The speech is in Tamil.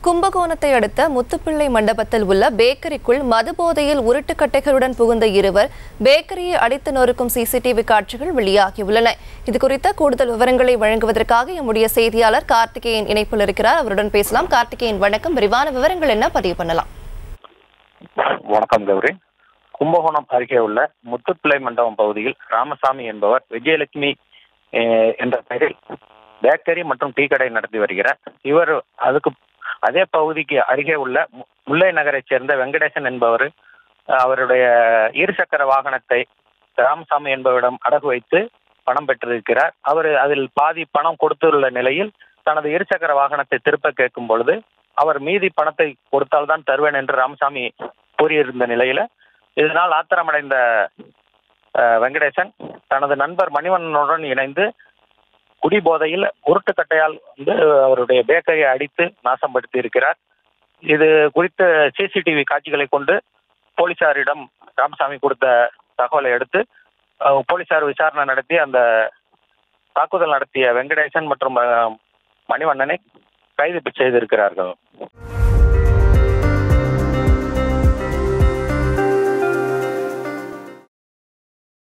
கும்பகோணத்தை அடுத்த முத்துப்பிள்ளை மண்டபத்தில் உள்ள பேக்கரிக்குள் மதுபோதையில் உருட்டுக்கட்டைகளுடன் புகுந்த இருவர் பேக்கரியை அடித்து நொறுக்கும் சிசிடிவி காட்சிகள் வெளியாகியுள்ளன இது குறித்த கூடுதல் விவரங்களை வழங்குவதற்காக எம்முடைய செய்தியாளர் கார்த்திகேயன் இணைப்பில் இருக்கிறார் அவருடன் பேசலாம் கார்த்திகேயன் வணக்கம் விரிவான விவரங்கள் என்ன பதிவு பண்ணலாம் வணக்கம் கௌரி கும்பகோணம் அருகே உள்ள முத்துப்பிள்ளை மண்டபம் பகுதியில் ராமசாமி என்பவர் விஜயலட்சுமி அஹ், என்ற பெயரில் பேக்கரி மற்றும் டீ கடை நடத்தி வருகிறார் இவர் அதுக்கு அதே பகுதிக்கு அருகே உள்ள மு- முல்லை நகரைச் சேர்ந்த வெங்கடேசன் என்பவர் அஹ், அவருடைய இருசக்கர வாகனத்தை ராமசாமி என்பவரிடம் அடகு வைத்து பணம் பெற்றிருக்கிறார் அவர் அதில் பாதி பணம் கொடுத்துள்ள நிலையில் தனது இருசக்கர வாகனத்தை திருப்ப கேட்கும் பொழுது அவர் மீதி பணத்தை கொடுத்தால்தான் தருவேன் என்று ராமசாமி கூறியிருந்த நிலையில இதனால் ஆத்திரமடைந்த அஹ், வெங்கடேசன் தனது நண்பர் மணிவண்ணனுடன் இணைந்து குடிபோதையில் உருட்டுக்கட்டையால் வந்து அவருடைய பேக்கரியை அடித்து நாசப்படுத்தி இருக்கிறார் இது குறித்த சிசிடிவி காட்சிகளை கொண்டு போலீசாரிடம் ராமசாமி கொடுத்த தகவலை அடுத்து அஹ், போலீசார் விசாரணை நடத்தி அந்த தாக்குதல் நடத்திய வெங்கடேசன் மற்றும் அஹ், மணிவண்ணனை கைது செய்திருக்கிறார்கள்